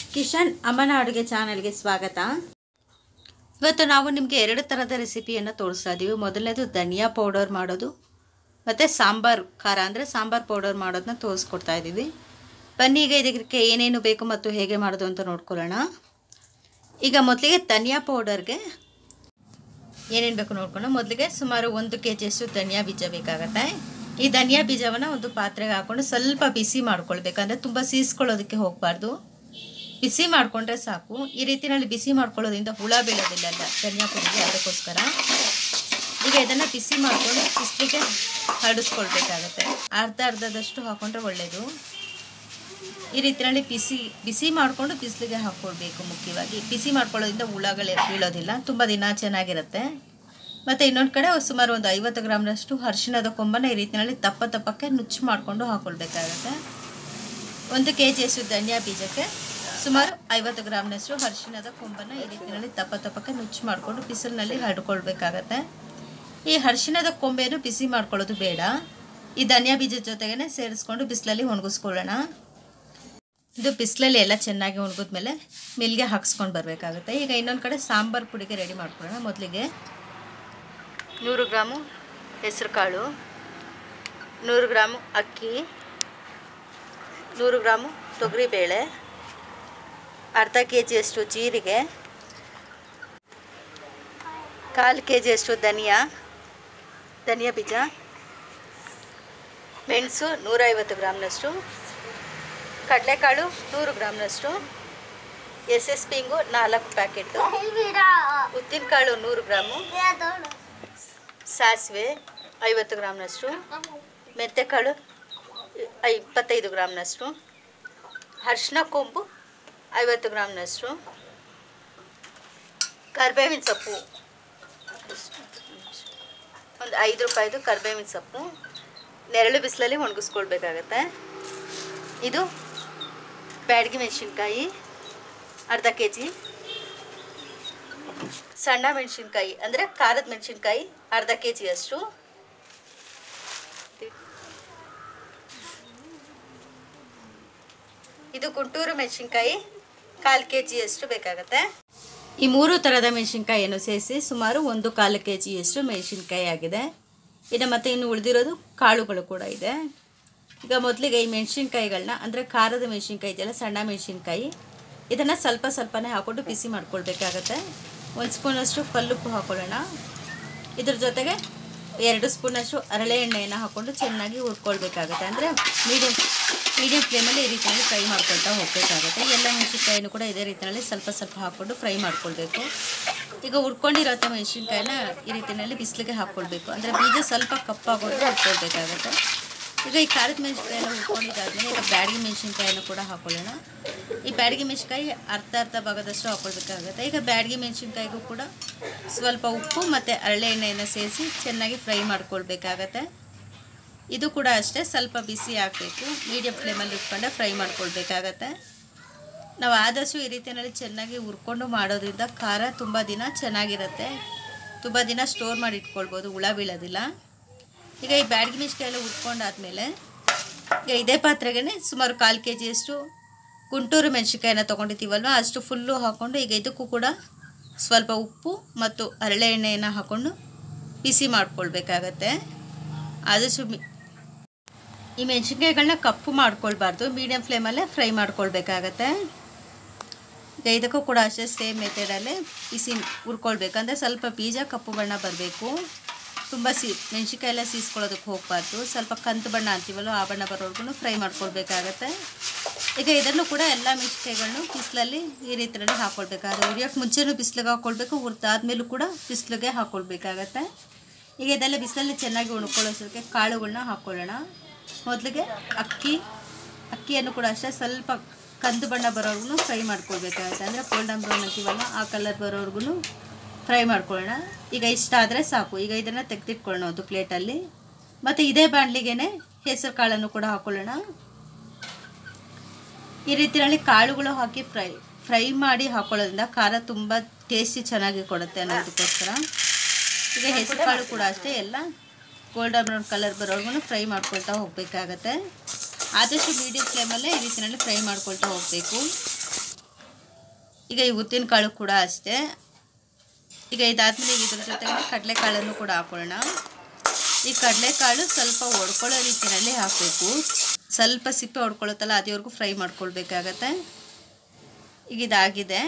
ಕಿಶನ್ ಅಮ್ಮನ ಅಡುಗೆ ಚಾನಲ್ಗೆ ಸ್ವಾಗತ ಇವತ್ತು ನಾವು ನಿಮಗೆ ಎರಡು ಥರದ ರೆಸಿಪಿಯನ್ನು ತೋರಿಸ್ತಾ ಇದ್ದೀವಿ ಮೊದಲನೇದು ಧನಿಯಾ ಪೌಡರ್ ಮಾಡೋದು ಮತ್ತು ಸಾಂಬಾರ್ ಖಾರ ಅಂದರೆ ಸಾಂಬಾರ್ ಪೌಡರ್ ಮಾಡೋದನ್ನ ತೋರಿಸ್ಕೊಡ್ತಾ ಇದ್ದೀವಿ ಬನ್ನಿ ಈಗ ಇದಕ್ಕೆ ಏನೇನು ಬೇಕು ಮತ್ತು ಹೇಗೆ ಮಾಡೋದು ಅಂತ ನೋಡ್ಕೊಳ್ಳೋಣ ಈಗ ಮೊದಲಿಗೆ ಧನಿಯಾ ಪೌಡರ್ಗೆ ಏನೇನು ಬೇಕು ನೋಡ್ಕೊಂಡು ಮೊದಲಿಗೆ ಸುಮಾರು ಒಂದು ಕೆ ಜಿಯಷ್ಟು ಧನಿಯಾ ಬೀಜ ಬೇಕಾಗತ್ತೆ ಈ ಧನಿಯಾ ಬೀಜವನ್ನು ಒಂದು ಪಾತ್ರೆಗೆ ಹಾಕ್ಕೊಂಡು ಸ್ವಲ್ಪ ಬಿಸಿ ಮಾಡ್ಕೊಳ್ಬೇಕಂದ್ರೆ ತುಂಬ ಸೀಸ್ಕೊಳ್ಳೋದಕ್ಕೆ ಹೋಗಬಾರ್ದು ಬಿಸಿ ಮಾಡಿಕೊಂಡ್ರೆ ಸಾಕು ಈ ರೀತಿಯಲ್ಲಿ ಬಿಸಿ ಮಾಡ್ಕೊಳ್ಳೋದ್ರಿಂದ ಹುಳ ಬೀಳೋದಿಲ್ಲ ಅಲ್ಲ ಧನಿಯಾ ಪುಡಿಗೆ ಅದಕ್ಕೋಸ್ಕರ ಈಗ ಇದನ್ನು ಬಿಸಿ ಮಾಡಿಕೊಂಡು ಬಿಸಿಲಿಗೆ ಹರಡಿಸ್ಕೊಳ್ಬೇಕಾಗತ್ತೆ ಅರ್ಧ ಅರ್ಧದಷ್ಟು ಹಾಕೊಂಡ್ರೆ ಒಳ್ಳೆಯದು ಈ ರೀತಿಯಲ್ಲಿ ಬಿಸಿ ಬಿಸಿ ಮಾಡಿಕೊಂಡು ಬಿಸಿಲಿಗೆ ಹಾಕ್ಕೊಳ್ಬೇಕು ಮುಖ್ಯವಾಗಿ ಬಿಸಿ ಮಾಡ್ಕೊಳ್ಳೋದ್ರಿಂದ ಹುಳಗಳು ಬೀಳೋದಿಲ್ಲ ತುಂಬ ದಿನ ಚೆನ್ನಾಗಿರುತ್ತೆ ಮತ್ತು ಇನ್ನೊಂದು ಕಡೆ ಸುಮಾರು ಒಂದು ಐವತ್ತು ಗ್ರಾಮ್ನಷ್ಟು ಅರಿಶಿಣದ ಕೊಂಬನ ಈ ರೀತಿಯಲ್ಲಿ ತಪ್ಪ ತಪ್ಪಕ್ಕೆ ನುಚ್ಚು ಮಾಡಿಕೊಂಡು ಹಾಕ್ಕೊಳ್ಬೇಕಾಗತ್ತೆ ಒಂದು ಕೆ ಜಿಯಷ್ಟು ಧನಿಯಾ ಬೀಜಕ್ಕೆ ಸುಮಾರು ಐವತ್ತು ಗ್ರಾಮ್ನಷ್ಟು ಅರಿಶಿಣದ ಕೊಂಬನ್ನು ಈ ರೀತಿಯಲ್ಲಿ ತಪ್ಪ ತಪ್ಪಕ್ಕೆ ನುಚ್ಚು ಮಾಡಿಕೊಂಡು ಬಿಸಿಲಿನಲ್ಲಿ ಹರಡ್ಕೊಳ್ಬೇಕಾಗತ್ತೆ ಈ ಅರಿಶಿಣದ ಕೊಂಬೆಯನ್ನು ಬಿಸಿ ಮಾಡ್ಕೊಳ್ಳೋದು ಬೇಡ ಈ ಧನಿಯಾ ಬೀಜದ ಜೊತೆಗೇ ಸೇರಿಸ್ಕೊಂಡು ಬಿಸಿಲಲ್ಲಿ ಒಣಗಿಸ್ಕೊಳ್ಳೋಣ ಇದು ಬಿಸಿಲಲ್ಲಿ ಎಲ್ಲ ಚೆನ್ನಾಗಿ ಒಣಗಿದ್ಮೇಲೆ ಮಿಲ್ಗೆ ಹಾಕ್ಸ್ಕೊಂಡು ಬರಬೇಕಾಗುತ್ತೆ ಈಗ ಇನ್ನೊಂದು ಕಡೆ ಸಾಂಬಾರು ಪುಡಿಗೆ ರೆಡಿ ಮಾಡ್ಕೊಳ್ಳೋಣ ಮೊದಲಿಗೆ ನೂರು ಗ್ರಾಮು ಹೆಸರು ಕಾಳು ನೂರು ಗ್ರಾಮು ಅಕ್ಕಿ ನೂರು ಗ್ರಾಮು ತೊಗರಿಬೇಳೆ ಅರ್ಧ ಕೆ ಜಿಯಷ್ಟು ಜೀರಿಗೆ ಕಾಲು ಕೆ ಜಿಯಷ್ಟು ಧನಿಯಾ ಧನಿಯಾ ಬೀಜ ಮೆಣಸು ನೂರೈವತ್ತು ಗ್ರಾಮ್ನಷ್ಟು ಕಡಲೆಕಾಳು ನೂರು ಗ್ರಾಮ್ನಷ್ಟು ಎಸ್ ಎಸ್ ಪಿಂಗು ನಾಲ್ಕು ಪ್ಯಾಕೆಟು ಉದ್ದಿನಕಾಳು ನೂರು ಗ್ರಾಮು ಸಾಸಿವೆ ಐವತ್ತು ಗ್ರಾಮ್ನಷ್ಟು ಮೆಂತೆಕಾಳು ಐ ಇಪ್ಪತ್ತೈದು ಗ್ರಾಮ್ನಷ್ಟು ಅರಿಶಿನ ಕೊಂಬು ಐವತ್ತು ಗ್ರಾಮ್ನಷ್ಟು ಕರ್ಬೇವಿನ ಸೊಪ್ಪು ಒಂದು ಐದು ರೂಪಾಯಿದು ಕರ್ಬೇವಿನ ಸೊಪ್ಪು ನೆರಳು ಬಿಸಿಲಲ್ಲಿ ಒಣಗಿಸ್ಕೊಳ್ಬೇಕಾಗತ್ತೆ ಇದು ಬ್ಯಾಡಗಿ ಮೆಣಸಿನ್ಕಾಯಿ ಅರ್ಧ ಕೆ ಜಿ ಸಣ್ಣ ಮೆಣಸಿನ್ಕಾಯಿ ಅಂದರೆ ಖಾರದ ಮೆಣಸಿನ್ಕಾಯಿ ಅರ್ಧ ಕೆ ಜಿಯಷ್ಟು ಇದು ಗುಂಟೂರು ಮೆಣಸಿನ್ಕಾಯಿ ಕಾಲು ಕೆ ಜಿಯಷ್ಟು ಬೇಕಾಗತ್ತೆ ಈ ಮೂರು ಥರದ ಮೆಣಸಿನ್ಕಾಯಿಯನ್ನು ಸೇರಿಸಿ ಸುಮಾರು ಒಂದು ಕಾಲು ಕೆ ಜಿಯಷ್ಟು ಮೆಣಸಿನ್ಕಾಯಿ ಆಗಿದೆ ಇನ್ನು ಮತ್ತು ಇನ್ನು ಉಳಿದಿರೋದು ಕಾಳುಗಳು ಕೂಡ ಇದೆ ಈಗ ಮೊದಲಿಗೆ ಈ ಮೆಣಸಿನ್ಕಾಯಿಗಳನ್ನ ಅಂದರೆ ಖಾರದ ಮೆಣಸಿನ್ಕಾಯಿ ಇದೆಯಲ್ಲ ಸಣ್ಣ ಮೆಣಸಿನ್ಕಾಯಿ ಇದನ್ನು ಸ್ವಲ್ಪ ಸ್ವಲ್ಪನೇ ಹಾಕ್ಕೊಂಡು ಬಿಸಿ ಮಾಡ್ಕೊಳ್ಬೇಕಾಗತ್ತೆ ಒಂದು ಸ್ಪೂನಷ್ಟು ಕಲ್ಲುಪ್ಪು ಹಾಕ್ಕೊಳ್ಳೋಣ ಇದ್ರ ಜೊತೆಗೆ ಎರಡು ಸ್ಪೂನಷ್ಟು ಹರಳೆ ಎಣ್ಣೆಯನ್ನು ಹಾಕ್ಕೊಂಡು ಚೆನ್ನಾಗಿ ಹುರ್ಕೊಳ್ಬೇಕಾಗತ್ತೆ ಅಂದರೆ ಮೀಡಿಯಮ್ ಮೀಡಿಯಮ್ ಫ್ಲೇಮಲ್ಲಿ ಈ ರೀತಿಯಲ್ಲಿ ಫ್ರೈ ಮಾಡ್ಕೊಳ್ತಾ ಹೋಗಬೇಕಾಗುತ್ತೆ ಎಲ್ಲ ಮೆಣಸಿನ್ಕಾಯಿನೂ ಕೂಡ ಇದೇ ರೀತಿಯಲ್ಲಿ ಸ್ವಲ್ಪ ಸ್ವಲ್ಪ ಹಾಕ್ಕೊಂಡು ಫ್ರೈ ಮಾಡ್ಕೊಳ್ಬೇಕು ಈಗ ಹುರ್ಕೊಂಡಿರೋಂಥ ಮೆಣಸಿನ್ಕಾಯಿನ ಈ ರೀತಿಯಲ್ಲಿ ಬಿಸಿಲಿಗೆ ಹಾಕ್ಕೊಳ್ಬೇಕು ಅಂದರೆ ಬೀಜ ಸ್ವಲ್ಪ ಕಪ್ಪಾಗೋದು ಹುರ್ಕೊಳ್ಬೇಕಾಗತ್ತೆ ಈಗ ಈ ಖಾರದ ಮೆಣಸಿನ್ಕಾಯಿನ ಹುರ್ಕೊಂಡಿದ್ದಾದ್ಮೇಲೆ ಈಗ ಬ್ಯಾಡಗಿ ಮೆಣಸಿನ್ಕಾಯಿನ ಕೂಡ ಹಾಕೊಳ್ಳೋಣ ಈ ಬ್ಯಾಡಗಿ ಮೆಣಸಿನ್ಕಾಯಿ ಅರ್ಧ ಅರ್ಧ ಭಾಗದಷ್ಟು ಹಾಕ್ಕೊಳ್ಬೇಕಾಗುತ್ತೆ ಈಗ ಬ್ಯಾಡಗಿ ಮೆಣಸಿನ್ಕಾಯಿಗೂ ಕೂಡ ಸ್ವಲ್ಪ ಉಪ್ಪು ಮತ್ತು ಹರಳೆ ಎಣ್ಣೆಯನ್ನು ಸೇರಿಸಿ ಚೆನ್ನಾಗಿ ಫ್ರೈ ಮಾಡ್ಕೊಳ್ಬೇಕಾಗತ್ತೆ ಇದು ಕೂಡ ಅಷ್ಟೇ ಸ್ವಲ್ಪ ಬಿಸಿ ಹಾಕಬೇಕು ಮೀಡಿಯಮ್ ಫ್ಲೇಮಲ್ಲಿ ಇಟ್ಕೊಂಡೆ ಫ್ರೈ ಮಾಡ್ಕೊಳ್ಬೇಕಾಗತ್ತೆ ನಾವು ಆದಷ್ಟು ಈ ರೀತಿಯಲ್ಲಿ ಚೆನ್ನಾಗಿ ಹುರ್ಕೊಂಡು ಮಾಡೋದ್ರಿಂದ ಖಾರ ತುಂಬ ದಿನ ಚೆನ್ನಾಗಿರುತ್ತೆ ತುಂಬ ದಿನ ಸ್ಟೋರ್ ಮಾಡಿ ಇಟ್ಕೊಳ್ಬೋದು ಹುಳ ಬೀಳೋದಿಲ್ಲ ಈಗ ಈ ಬ್ಯಾಡಗಿ ಮೆಣಸಿನ್ಕಾಯಿ ಎಲ್ಲ ಹುರ್ಕೊಂಡಾದ್ಮೇಲೆ ಈಗ ಇದೇ ಪಾತ್ರೆಗೆ ಸುಮಾರು ಕಾಲು ಕೆ ಜಿಯಷ್ಟು ಗುಂಟೂರು ಮೆಣಸಿನ್ಕಾಯಿನ ತೊಗೊಂಡಿದ್ದೀವಲ್ವ ಅಷ್ಟು ಫುಲ್ಲು ಹಾಕ್ಕೊಂಡು ಈಗ ಇದಕ್ಕೂ ಕೂಡ ಸ್ವಲ್ಪ ಉಪ್ಪು ಮತ್ತು ಹರಳೆ ಎಣ್ಣೆಯನ್ನು ಹಾಕ್ಕೊಂಡು ಬಿಸಿ ಮಾಡ್ಕೊಳ್ಬೇಕಾಗತ್ತೆ ಆದಷ್ಟು ಮಿ- ಈ ಮೆಣಸಿನ್ಕಾಯಿಗಳನ್ನ ಕಪ್ಪು ಮಾಡ್ಕೊಳ್ಬಾರ್ದು ಮೀಡಿಯಮ್ ಫ್ಲೇಮಲ್ಲೇ ಫ್ರೈ ಮಾಡ್ಕೊಳ್ಬೇಕಾಗತ್ತೆ ಈಗ ಇದಕ್ಕೂ ಕೂಡ ಅಷ್ಟೇ ಸೇಮ್ ಮೆಥಡಲ್ಲೇ ಬಿಸಿ ಹುರ್ಕೊಳ್ಬೇಕಂದ್ರೆ ಸ್ವಲ್ಪ ಬೀಜ ಕಪ್ಪು ಬಣ್ಣ ಬರಬೇಕು ತುಂಬ ಸಿ ಮೆಣಸಿನ್ಕಾಯಿ ಎಲ್ಲ ಸೀಸ್ಕೊಳ್ಳೋದಕ್ಕೆ ಹೋಗಬಾರ್ದು ಸ್ವಲ್ಪ ಕಂದು ಬಣ್ಣ ಅಂತೀವಲ್ಲ ಆ ಬಣ್ಣ ಬರೋವರೆಗೂ ಫ್ರೈ ಮಾಡ್ಕೊಳ್ಬೇಕಾಗತ್ತೆ ಈಗ ಇದನ್ನು ಕೂಡ ಎಲ್ಲ ಮೆಣಸಿನ್ಕಾಯಿಗಳನ್ನು ಬಿಸಿಲಲ್ಲಿ ಈ ರೀತಿಯಲ್ಲಿ ಹಾಕ್ಕೊಳ್ಬೇಕಾದ್ರೆ ಉರಿಯೋಕ್ಕೆ ಮುಂಚೆನೂ ಬಿಸಿಲಿಗೆ ಹಾಕ್ಕೊಳ್ಬೇಕು ಹುರಿದಾದ್ಮೇಲೂ ಕೂಡ ಬಿಸಿಲಿಗೆ ಹಾಕ್ಕೊಳ್ಬೇಕಾಗತ್ತೆ ಈಗ ಇದೆಲ್ಲ ಬಿಸಿಲಲ್ಲಿ ಚೆನ್ನಾಗಿ ಉಣ್ಕೊಳ್ಳೋಸೋದಕ್ಕೆ ಕಾಳುಗಳನ್ನ ಹಾಕ್ಕೊಳ್ಳೋಣ ಮೊದಲಿಗೆ ಅಕ್ಕಿ ಅಕ್ಕಿಯನ್ನು ಕೂಡ ಅಷ್ಟೇ ಸ್ವಲ್ಪ ಕಂದು ಬಣ್ಣ ಬರೋರ್ಗು ಫ್ರೈ ಮಾಡ್ಕೊಳ್ಬೇಕಾಗುತ್ತೆ ಅಂದರೆ ಗೋಲ್ಡನ್ ಬ್ರೌನ್ ಅಂತೀವಲ್ಲ ಆ ಕಲರ್ ಬರೋರ್ಗು ಫ್ರೈ ಮಾಡ್ಕೊಳ್ಳೋಣ ಈಗ ಇಷ್ಟ ಆದರೆ ಸಾಕು ಈಗ ಇದನ್ನು ತೆಗೆದಿಟ್ಕೊಳ್ಳೋಣ ಒಂದು ಪ್ಲೇಟಲ್ಲಿ ಮತ್ತು ಇದೇ ಬಾಣಲಿಗೆ ಹೆಸರು ಕಾಳನ್ನು ಕೂಡ ಹಾಕ್ಕೊಳ್ಳೋಣ ಈ ರೀತಿಯಲ್ಲಿ ಕಾಳುಗಳು ಹಾಕಿ ಫ್ರೈ ಫ್ರೈ ಮಾಡಿ ಹಾಕೊಳ್ಳೋದ್ರಿಂದ ಖಾರ ತುಂಬ ಟೇಸ್ಟಿ ಚೆನ್ನಾಗಿ ಕೊಡುತ್ತೆ ಅನ್ನೋದಕ್ಕೋಸ್ಕರ ಈಗ ಹೆಸರು ಕಾಳು ಕೂಡ ಅಷ್ಟೇ ಎಲ್ಲ ಗೋಲ್ಡನ್ ಬ್ರೌನ್ ಕಲರ್ ಬರೋವರೆಗೂ ಫ್ರೈ ಮಾಡ್ಕೊಳ್ತಾ ಹೋಗಬೇಕಾಗತ್ತೆ ಆದಷ್ಟು ಮೀಡಿಯಮ್ ಫ್ಲೇಮಲ್ಲೇ ಈ ರೀತಿಯಲ್ಲಿ ಫ್ರೈ ಮಾಡ್ಕೊಳ್ತಾ ಹೋಗಬೇಕು ಈಗ ಈ ಉದ್ದಿನ ಕಾಳು ಕೂಡ ಅಷ್ಟೇ ಈಗ ಇದಾದ್ಮೇಲೆ ಈಗ ಇದ್ರ ಜೊತೆಗೆ ಕಡಲೆಕಾಳನ್ನು ಕೂಡ ಹಾಕೊಳ್ಳೋಣ ಈ ಕಡಲೆಕಾಳು ಸ್ವಲ್ಪ ಒಡ್ಕೊಳ್ಳೋ ರೀತಿಯಲ್ಲಿ ಹಾಕಬೇಕು ಸ್ವಲ್ಪ ಸಿಪ್ಪೆ ಹೊಡ್ಕೊಳ್ಳುತ್ತಲ್ಲ ಅದೇವರೆಗೂ ಫ್ರೈ ಮಾಡ್ಕೊಳ್ಬೇಕಾಗತ್ತೆ ಈಗ ಇದಾಗಿದೆ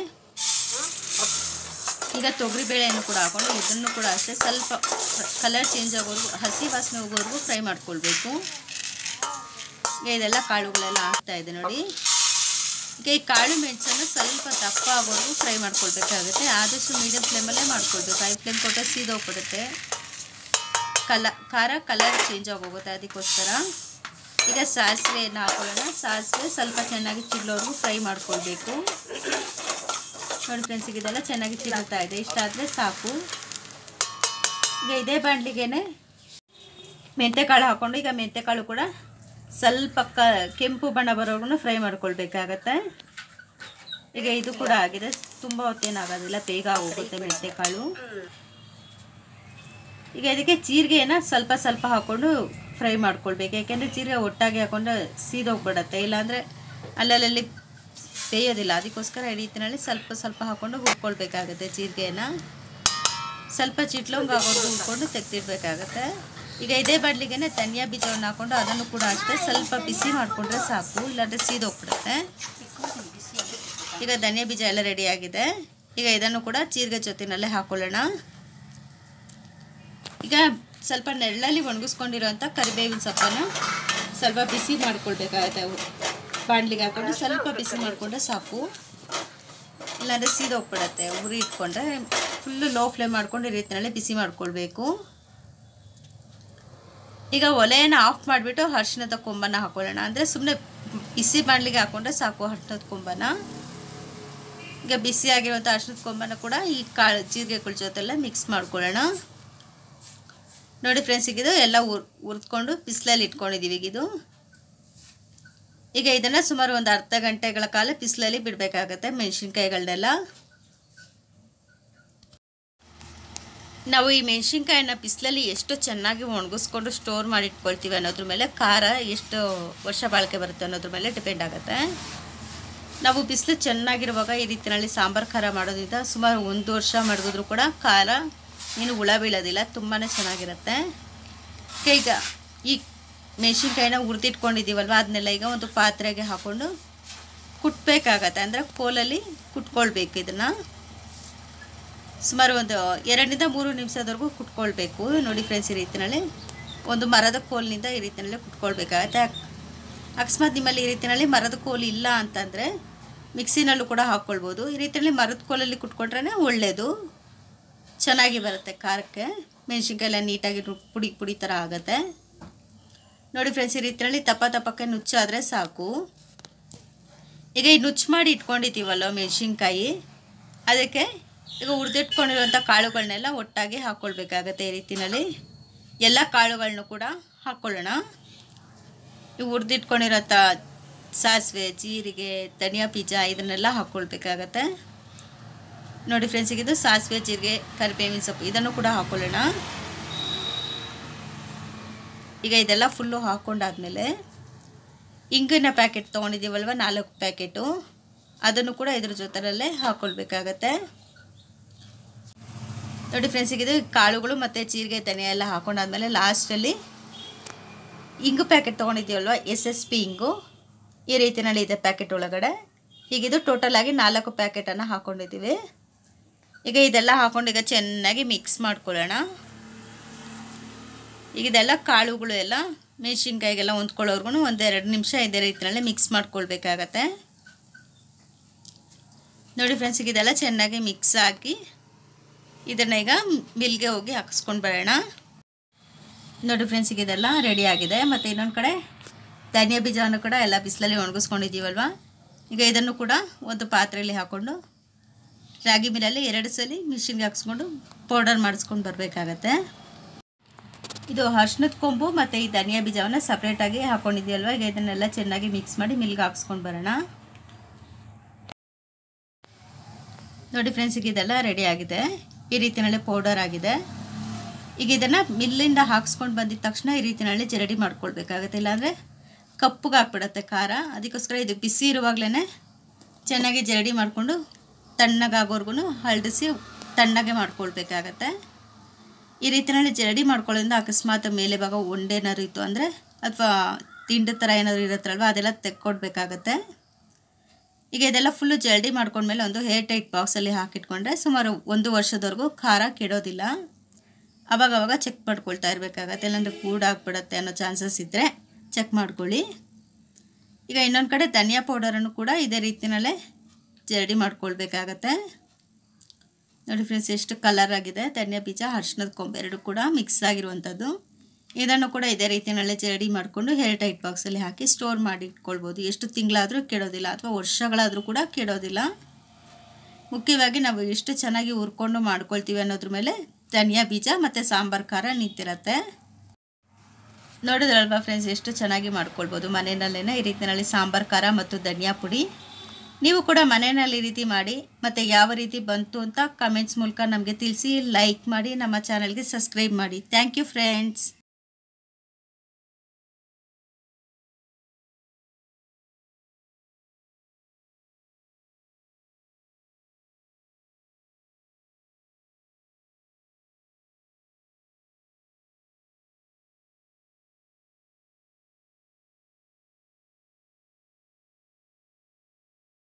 ಈಗ ತೊಗರಿ ಬೇಳೆಯನ್ನು ಕೂಡ ಹಾಕೊಂಡು ಇದನ್ನು ಕೂಡ ಅಷ್ಟೇ ಸ್ವಲ್ಪ ಕಲರ್ ಚೇಂಜ್ ಆಗೋವರೆಗೂ ಹಸಿ ವಾಸನೆ ಹೋಗೋವರೆಗೂ ಫ್ರೈ ಮಾಡ್ಕೊಳ್ಬೇಕು ಈಗ ಇದೆಲ್ಲ ಕಾಳುಗಳೆಲ್ಲ ಹಾಕ್ತಾ ಇದೆ ನೋಡಿ ಈಗ ಈ ಕಾಳು ಮೆಣಸನ್ನು ಸ್ವಲ್ಪ ದಪ್ಪ ಆಗೋವರೆಗೂ ಫ್ರೈ ಮಾಡ್ಕೊಳ್ಬೇಕಾಗುತ್ತೆ ಆದಷ್ಟು ಮೀಡಿಯಮ್ ಫ್ಲೇಮಲ್ಲೇ ಮಾಡ್ಕೊಳ್ಬೇಕು ಹೈ ಫ್ಲೇಮ್ ಕೊಟ್ಟರೆ ಸೀದೋಗ್ಬಿಡುತ್ತೆ ಕಲ ಖಾರ ಕಲರ್ ಚೇಂಜ್ ಆಗೋಗುತ್ತೆ ಅದಕ್ಕೋಸ್ಕರ ಈಗ ಸಾಸಿವೆಯನ್ನು ಹಾಕೊಳ್ಳೋಣ ಸಾಸಿವೆ ಸ್ವಲ್ಪ ಚೆನ್ನಾಗಿ ಚಿಲ್ಲೋವರೆಗೂ ಫ್ರೈ ಮಾಡ್ಕೊಳ್ಬೇಕು ನೋಡಿ ಫ್ರೆಂಡ್ಸ್ ಈಗ ಇದೆಲ್ಲ ಚೆನ್ನಾಗಿ ಚಿಲ್ತಾ ಇದೆ ಇಷ್ಟಾದರೆ ಸಾಕು ಈಗ ಇದೇ ಬಾಣಲಿಗೆನೆ ಮೆಂತೆಕಾಳು ಹಾಕ್ಕೊಂಡು ಈಗ ಮೆಂತೆಕಾಳು ಕೂಡ ಸ್ವಲ್ಪ ಕ ಕೆಂಪು ಬಣ್ಣ ಬರೋವರೆಗೂ ಫ್ರೈ ಮಾಡ್ಕೊಳ್ಬೇಕಾಗತ್ತೆ ಈಗ ಇದು ಕೂಡ ಆಗಿದೆ ತುಂಬ ಹೊತ್ತೇನಾಗೋದಿಲ್ಲ ಬೇಗ ಹೋಗುತ್ತೆ ಮೆಂತೆಕಾಳು ಈಗ ಇದಕ್ಕೆ ಜೀರಿಗೆನ ಸ್ವಲ್ಪ ಸ್ವಲ್ಪ ಹಾಕ್ಕೊಂಡು ಫ್ರೈ ಮಾಡ್ಕೊಳ್ಬೇಕು ಯಾಕೆಂದರೆ ಜೀರಿಗೆ ಒಟ್ಟಾಗಿ ಹಾಕ್ಕೊಂಡು ಸೀದೋಗ್ಬಿಡತ್ತೆ ಇಲ್ಲಾಂದರೆ ಅಲ್ಲಲ್ಲಿ ಬೇಯೋದಿಲ್ಲ ಅದಕ್ಕೋಸ್ಕರ ಈ ರೀತಿಯಲ್ಲಿ ಸ್ವಲ್ಪ ಸ್ವಲ್ಪ ಹಾಕ್ಕೊಂಡು ಹುರ್ಕೊಳ್ಬೇಕಾಗುತ್ತೆ ಜೀರಿಗೆನ ಸ್ವಲ್ಪ ಚಿಟ್ಲೊಂಗ್ ಆಗೋದು ಹುರ್ಕೊಂಡು ತೆಗ್ದಿಡ್ಬೇಕಾಗತ್ತೆ ಈಗ ಇದೇ ಬಡ್ಲಿಗೆ ಧನಿಯಾ ಬೀಜವನ್ನು ಹಾಕ್ಕೊಂಡು ಅದನ್ನು ಕೂಡ ಅಷ್ಟೇ ಸ್ವಲ್ಪ ಬಿಸಿ ಮಾಡಿಕೊಂಡ್ರೆ ಸಾಕು ಇಲ್ಲಾಂದರೆ ಸೀದೋಗ್ಬಿಡುತ್ತೆ ಈಗ ಧನಿಯಾ ಬೀಜ ಎಲ್ಲ ರೆಡಿಯಾಗಿದೆ ಈಗ ಇದನ್ನು ಕೂಡ ಜೀರಿಗೆ ಜೊತೆನಲ್ಲೇ ಹಾಕ್ಕೊಳ್ಳೋಣ ಈಗ ಸ್ವಲ್ಪ ನೆರಳಲ್ಲಿ ಒಣಗಿಸ್ಕೊಂಡಿರೋಂಥ ಕರಿಬೇವಿನ ಸೊಪ್ಪನ್ನು ಸ್ವಲ್ಪ ಬಿಸಿ ಮಾಡ್ಕೊಳ್ಬೇಕಾಗತ್ತೆ ಅವು ಬಾಣಲಿಗೆ ಹಾಕ್ಕೊಂಡು ಸ್ವಲ್ಪ ಬಿಸಿ ಮಾಡಿಕೊಂಡ್ರೆ ಸಾಕು ಇಲ್ಲಾಂದರೆ ಸೀದೋಗ್ಬಿಡತ್ತೆ ಉರಿ ಇಟ್ಕೊಂಡ್ರೆ ಫುಲ್ಲು ಲೋ ಫ್ಲೇಮ್ ಮಾಡ್ಕೊಂಡು ಈ ರೀತಿಯಲ್ಲಿ ಬಿಸಿ ಮಾಡ್ಕೊಳ್ಬೇಕು ಈಗ ಒಲೆಯನ್ನು ಆಫ್ ಮಾಡಿಬಿಟ್ಟು ಅರಿಶಿಣದ ಕೊಂಬನ್ನು ಹಾಕೊಳ್ಳೋಣ ಅಂದರೆ ಸುಮ್ಮನೆ ಬಿಸಿ ಬಾಣಲಿಗೆ ಹಾಕ್ಕೊಂಡ್ರೆ ಸಾಕು ಅರಿಶಿಣದ ಕೊಂಬನ ಈಗ ಬಿಸಿ ಆಗಿರುವಂಥ ಅರಿಶಿಣದ ಕೊಂಬನ ಕೂಡ ಈ ಕಾಳು ಜೀರಿಗೆಗಳ ಜೊತೆಲ್ಲ ಮಿಕ್ಸ್ ಮಾಡ್ಕೊಳ್ಳೋಣ ನೋಡಿ ಫ್ರೆಂಡ್ಸ್ ಈಗಿದು ಎಲ್ಲ ಉರ್ ಹುರಿದ್ಕೊಂಡು ಬಿಸಿಲಲ್ಲಿ ಇಟ್ಕೊಂಡಿದ್ದೀವಿ ಈಗಿದು ಈಗ ಇದನ್ನು ಸುಮಾರು ಒಂದು ಅರ್ಧ ಗಂಟೆಗಳ ಕಾಲ ಬಿಸಿಲಲ್ಲಿ ಬಿಡಬೇಕಾಗತ್ತೆ ಮೆಣಸಿನ್ಕಾಯಿಗಳನ್ನೆಲ್ಲ ನಾವು ಈ ಮೆಣಸಿನ್ಕಾಯಿನ ಬಿಸಿಲಲ್ಲಿ ಎಷ್ಟು ಚೆನ್ನಾಗಿ ಒಣಗಿಸ್ಕೊಂಡು ಸ್ಟೋರ್ ಮಾಡಿ ಇಟ್ಕೊಳ್ತೀವಿ ಅನ್ನೋದ್ರ ಮೇಲೆ ಖಾರ ಎಷ್ಟು ವರ್ಷ ಬಾಳಿಕೆ ಬರುತ್ತೆ ಅನ್ನೋದ್ರ ಮೇಲೆ ಡಿಪೆಂಡ್ ಆಗುತ್ತೆ ನಾವು ಬಿಸಿಲು ಚೆನ್ನಾಗಿರುವಾಗ ಈ ರೀತಿಯಲ್ಲಿ ಸಾಂಬಾರು ಖಾರ ಮಾಡೋದ್ರಿಂದ ಸುಮಾರು ಒಂದು ವರ್ಷ ಮಡಗಿದ್ರು ಕೂಡ ಖಾರ ಏನು ಹುಳ ಬೀಳೋದಿಲ್ಲ ತುಂಬಾ ಚೆನ್ನಾಗಿರುತ್ತೆ ಈಗ ಈ ಮೆಣಸಿನ್ಕಾಯಿನ ಹುರಿದಿಟ್ಕೊಂಡಿದ್ದೀವಲ್ವ ಅದನ್ನೆಲ್ಲ ಈಗ ಒಂದು ಪಾತ್ರೆಗೆ ಹಾಕ್ಕೊಂಡು ಕುಟ್ಬೇಕಾಗತ್ತೆ ಅಂದರೆ ಕೋಲಲ್ಲಿ ಕುಟ್ಕೊಳ್ಬೇಕು ಇದನ್ನು ಸುಮಾರು ಒಂದು ಎರಡರಿಂದ ಮೂರು ನಿಮಿಷದವರೆಗೂ ಕುಟ್ಕೊಳ್ಬೇಕು ನೋಡಿ ಫ್ರೆಂಡ್ಸ್ ಈ ರೀತಿಯಲ್ಲಿ ಒಂದು ಮರದ ಕೋಲಿನಿಂದ ಈ ರೀತಿಯಲ್ಲಿ ಕುಟ್ಕೊಳ್ಬೇಕಾಗತ್ತೆ ಅಕಸ್ಮಾತ್ ನಿಮ್ಮಲ್ಲಿ ಈ ರೀತಿಯಲ್ಲಿ ಮರದ ಕೋಲು ಇಲ್ಲ ಅಂತಂದರೆ ಮಿಕ್ಸಿನಲ್ಲೂ ಕೂಡ ಹಾಕ್ಕೊಳ್ಬೋದು ಈ ರೀತಿಯಲ್ಲಿ ಮರದ ಕೋಲಲ್ಲಿ ಕುಟ್ಕೊಂಡ್ರೆ ಒಳ್ಳೆಯದು ಚೆನ್ನಾಗಿ ಬರುತ್ತೆ ಖಾರಕ್ಕೆ ಮೆಣಸಿನ್ಕಾಯಿ ಎಲ್ಲ ನೀಟಾಗಿ ರು- ಪುಡಿ ಪುಡಿ ಥರ ಆಗುತ್ತೆ ನೋಡಿ ಫ್ರೆಂಡ್ಸ್ ಈ ರೀತಿಯಲ್ಲಿ ತಪ್ಪ ತಪ್ಪಕ್ಕೆ ನುಚ್ಚಾದರೆ ಸಾಕು ಈಗ ಈ ನುಚ್ಚು ಮಾಡಿ ಇಟ್ಕೊಂಡಿದ್ದೀವಲ್ಲ ಮೆಣಸಿನ್ಕಾಯಿ ಅದಕ್ಕೆ ಈಗ ಹುರಿದಿಟ್ಕೊಂಡಿರುವಂಥ ಕಾಳುಗಳನ್ನೆಲ್ಲ ಒಟ್ಟಾಗಿ ಹಾಕ್ಕೊಳ್ಬೇಕಾಗತ್ತೆ ಈ ರೀತಿಯಲ್ಲಿ ಎಲ್ಲ ಕಾಳುಗಳನ್ನೂ ಕೂಡ ಹಾಕ್ಕೊಳ್ಳೋಣ ಈ ಹುರಿದಿಟ್ಕೊಂಡಿರೋಂಥ ಸಾಸಿವೆ ಜೀರಿಗೆ ಧನಿಯಾ ಬೀಜ ಇದನ್ನೆಲ್ಲ ಹಾಕ್ಕೊಳ್ಬೇಕಾಗತ್ತೆ ನೋಡಿ ಫ್ರೆಂಡ್ಸ್ ಇದು ಸಾಸಿವೆ ಜೀರಿಗೆ ಕರಿಬೇವಿನ ಸೊಪ್ಪು ಇದನ್ನು ಕೂಡ ಹಾಕ್ಕೊಳ್ಳೋಣ ಈಗ ಇದೆಲ್ಲ ಫುಲ್ಲು ಹಾಕ್ಕೊಂಡಾದ್ಮೇಲೆ ಇಂಗಿನ ಪ್ಯಾಕೆಟ್ ತೊಗೊಂಡಿದ್ದೀವಲ್ವ ನಾಲ್ಕು ಪ್ಯಾಕೆಟು ಅದನ್ನು ಕೂಡ ಇದ್ರ ಜೊತೆಯಲ್ಲೇ ಹಾಕ್ಕೊಳ್ಬೇಕಾಗತ್ತೆ ನೋಡಿ ಫ್ರೆಂಡ್ಸ್ ಇದು ಕಾಳುಗಳು ಮತ್ತು ಜೀರಿಗೆ ಧನಿಯಾ ಎಲ್ಲ ಹಾಕೊಂಡಾದ್ಮೇಲೆ ಲಾಸ್ಟಲ್ಲಿ ಇಂಗು ಪ್ಯಾಕೆಟ್ ತೊಗೊಂಡಿದ್ದೀವಲ್ವ ಎಸ್ ಎಸ್ ಪಿ ಇಂಗು ಈ ರೀತಿಯಲ್ಲಿ ಇದೆ ಪ್ಯಾಕೆಟ್ ಒಳಗಡೆ ಈಗ ಇದು ಟೋಟಲ್ ಆಗಿ ನಾಲ್ಕು ಪ್ಯಾಕೆಟನ್ನು ಹಾಕ್ಕೊಂಡಿದ್ದೀವಿ ಈಗ ಇದೆಲ್ಲ ಹಾಕೊಂಡು ಈಗ ಚೆನ್ನಾಗಿ ಮಿಕ್ಸ್ ಮಾಡ್ಕೊಳ್ಳೋಣ ಈಗ ಇದೆಲ್ಲ ಕಾಳುಗಳು ಎಲ್ಲ ಮೆಣಸಿನ್ಕಾಯಿಗೆಲ್ಲ ಹೊಂದ್ಕೊಳ್ಳೋರ್ಗು ಒಂದು ಎರಡು ನಿಮಿಷ ಇದೇ ರೀತಿಯಲ್ಲಿ ಮಿಕ್ಸ್ ಮಾಡ್ಕೊಳ್ಬೇಕಾಗತ್ತೆ ನೋಡಿ ಫ್ರೆಂಡ್ಸ್ ಈಗ ಇದೆಲ್ಲ ಚೆನ್ನಾಗಿ ಮಿಕ್ಸ್ ಹಾಕಿ ಇದನ್ನು ಈಗ ಮಿಲ್ಗೆ ಹೋಗಿ ಹಾಕಿಸ್ಕೊಂಡು ಬರೋಣ ನೋಡಿ ಫ್ರೆಂಡ್ಸ್ ಈಗ ಇದೆಲ್ಲ ರೆಡಿ ಆಗಿದೆ ಮತ್ತು ಇನ್ನೊಂದು ಕಡೆ ಧನಿಯಾ ಬೀಜವನ್ನು ಕೂಡ ಎಲ್ಲ ಬಿಸಿಲಲ್ಲಿ ಒಣಗಿಸ್ಕೊಂಡಿದ್ದೀವಲ್ವ ಈಗ ಇದನ್ನು ಕೂಡ ಒಂದು ಪಾತ್ರೆಯಲ್ಲಿ ಹಾಕ್ಕೊಂಡು ರಾಗಿ ಮಿಲಲ್ಲಿ ಎರಡು ಸಲ ಮಿಷಿನ್ಗೆ ಹಾಕ್ಸ್ಕೊಂಡು ಪೌಡರ್ ಮಾಡಿಸ್ಕೊಂಡು ಬರಬೇಕಾಗತ್ತೆ ಇದು ಅರ್ಶಿನದ ಕೊಂಬು ಮತ್ತು ಈ ಧನಿಯಾ ಬೀಜವನ್ನು ಸಪ್ರೇಟಾಗಿ ಹಾಕ್ಕೊಂಡಿದ್ದೀವಲ್ವ ಈಗ ಇದನ್ನೆಲ್ಲ ಚೆನ್ನಾಗಿ ಮಿಕ್ಸ್ ಮಾಡಿ ಮಿಲ್ಗೆ ಹಾಕ್ಸ್ಕೊಂಡು ಬರೋಣ ನೋಡಿ ಫ್ರೆಂಡ್ಸ್ ಈಗ ಇದೆಲ್ಲ ರೆಡಿ ಆಗಿದೆ ಈ ರೀತಿಯಲ್ಲಿ ಪೌಡರ್ ಆಗಿದೆ ಈಗ ಇದನ್ನು ಮಿಲ್ಲಿಂದ ಹಾಕ್ಸ್ಕೊಂಡು ಬಂದಿದ ತಕ್ಷಣ ಈ ರೀತಿಯಲ್ಲಿ ಜರಡಿ ಮಾಡ್ಕೊಳ್ಬೇಕಾಗತ್ತೆ ಇಲ್ಲಾಂದರೆ ಕಪ್ಪಗೆ ಹಾಕ್ಬಿಡತ್ತೆ ಖಾರ ಅದಕ್ಕೋಸ್ಕರ ಇದು ಬಿಸಿ ಇರುವಾಗಲೇ ಚೆನ್ನಾಗಿ ಜರಡಿ ಮಾಡಿಕೊಂಡು ತಣ್ಣಗಾಗೋರ್ಗು ಹರಡಿಸಿ ತಣ್ಣಗೆ ಮಾಡ್ಕೊಳ್ಬೇಕಾಗತ್ತೆ ಈ ರೀತಿಯಲ್ಲಿ ಜರಡಿ ಮಾಡ್ಕೊಳ್ಳೋದ್ರಿಂದ ಅಕಸ್ಮಾತ್ ಮೇಲೆ ಭಾಗ ಒಂಡೇನಾದ್ರು ಇತ್ತು ಅಂದರೆ ಅಥವಾ ತಿಂಡಿ ಥರ ಏನಾದರೂ ಇರುತ್ತಲ್ವ ಅದೆಲ್ಲ ತೆಕ್ಕೊಡ್ಬೇಕಾಗತ್ತೆ ಈಗ ಇದೆಲ್ಲ ಫುಲ್ಲು ಜಲ್ಡಿ ಮಾಡ್ಕೊಂಡ್ಮೇಲೆ ಒಂದು ಹೇರ್ ಟೈಟ್ ಬಾಕ್ಸಲ್ಲಿ ಹಾಕಿಟ್ಕೊಂಡ್ರೆ ಸುಮಾರು ಒಂದು ವರ್ಷದವರೆಗೂ ಖಾರ ಕೆಡೋದಿಲ್ಲ ಅವಾಗವಾಗ ಚೆಕ್ ಮಾಡ್ಕೊಳ್ತಾ ಇರಬೇಕಾಗತ್ತೆ ಇಲ್ಲಾಂದರೆ ಕೂಡಾಗ್ಬಿಡತ್ತೆ ಅನ್ನೋ ಚಾನ್ಸಸ್ ಇದ್ದರೆ ಚೆಕ್ ಮಾಡ್ಕೊಳ್ಳಿ ಈಗ ಇನ್ನೊಂದು ಕಡೆ ಧನಿಯಾ ಪೌಡರನ್ನು ಕೂಡ ಇದೇ ರೀತಿಯಲ್ಲೇ ಜರಡಿ ಮಾಡ್ಕೊಳ್ಬೇಕಾಗತ್ತೆ ನೋಡಿ ಫ್ರೆಂಡ್ಸ್ ಎಷ್ಟು ಕಲರ್ ಆಗಿದೆ ಧನಿಯಾ ಬೀಜ ಅರ್ಶಿನದ ಕೊಂಬೆ ಎರಡು ಕೂಡ ಮಿಕ್ಸ್ ಆಗಿರುವಂಥದ್ದು ಇದನ್ನು ಕೂಡ ಇದೇ ರೀತಿಯಲ್ಲೇ ಜರಡಿ ಮಾಡಿಕೊಂಡು ಹೇರ್ ಟೈಟ್ ಬಾಕ್ಸಲ್ಲಿ ಹಾಕಿ ಸ್ಟೋರ್ ಮಾಡಿ ಇಟ್ಕೊಳ್ಬೋದು ಎಷ್ಟು ತಿಂಗಳಾದರೂ ಕೆಡೋದಿಲ್ಲ ಅಥವಾ ವರ್ಷಗಳಾದರೂ ಕೂಡ ಕೆಡೋದಿಲ್ಲ ಮುಖ್ಯವಾಗಿ ನಾವು ಎಷ್ಟು ಚೆನ್ನಾಗಿ ಹುರ್ಕೊಂಡು ಮಾಡ್ಕೊಳ್ತೀವಿ ಅನ್ನೋದ್ರ ಮೇಲೆ ಧನಿಯಾ ಬೀಜ ಮತ್ತು ಸಾಂಬಾರು ಖಾರ ನಿಂತಿರತ್ತೆ ನೋಡಿದ್ರಲ್ವಾ ಫ್ರೆಂಡ್ಸ್ ಎಷ್ಟು ಚೆನ್ನಾಗಿ ಮಾಡ್ಕೊಳ್ಬೋದು ಮನೆಯಲ್ಲೇ ಈ ರೀತಿಯಲ್ಲಿ ಸಾಂಬಾರು ಖಾರ ಮತ್ತು ಧನಿಯಾ ಪುಡಿ ನೀವು ಕೂಡ ಮನೆಯಲ್ಲಿ ಈ ರೀತಿ ಮಾಡಿ ಮತ್ತು ಯಾವ ರೀತಿ ಬಂತು ಅಂತ ಕಮೆಂಟ್ಸ್ ಮೂಲಕ ನಮಗೆ ತಿಳಿಸಿ ಲೈಕ್ ಮಾಡಿ ನಮ್ಮ ಚಾನಲ್ಗೆ ಸಬ್ಸ್ಕ್ರೈಬ್ ಮಾಡಿ ಥ್ಯಾಂಕ್ ಯು ಫ್ರೆಂಡ್ಸ್